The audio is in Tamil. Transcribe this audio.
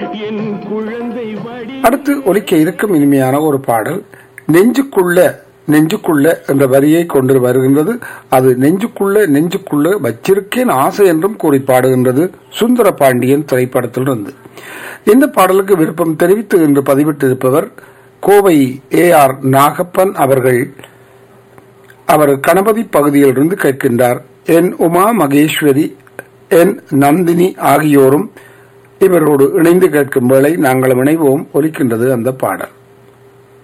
என் குழந்தை வடி அடுத்து ஒலிக்க இருக்கும் இனிமையான ஒரு பாடல் நெஞ்சுக்குள்ள நெஞ்சுக்குள்ள என்ற வரியை கொண்டு வருகின்றது அது நெஞ்சுக்குள்ள நெஞ்சுக்குள்ள வச்சிருக்கேன் ஆசை என்றும் கூறி பாடுகின்றது சுந்தர பாண்டியன் திரைப்படத்திலிருந்து இந்த பாடலுக்கு விருப்பம் தெரிவித்து என்று பதிவிட்டிருப்பவர் கோவை ஏ ஆர் நாகப்பன் அவர்கள் அவர் கணபதி பகுதியிலிருந்து கேட்கின்றார் என் உமா மகேஸ்வரி என் நந்தினி ஆகியோரும் இவரோடு இணைந்து கேட்கும் வேளை நாங்கள் இணைவோம் ஒலிக்கின்றது அந்த பாடல்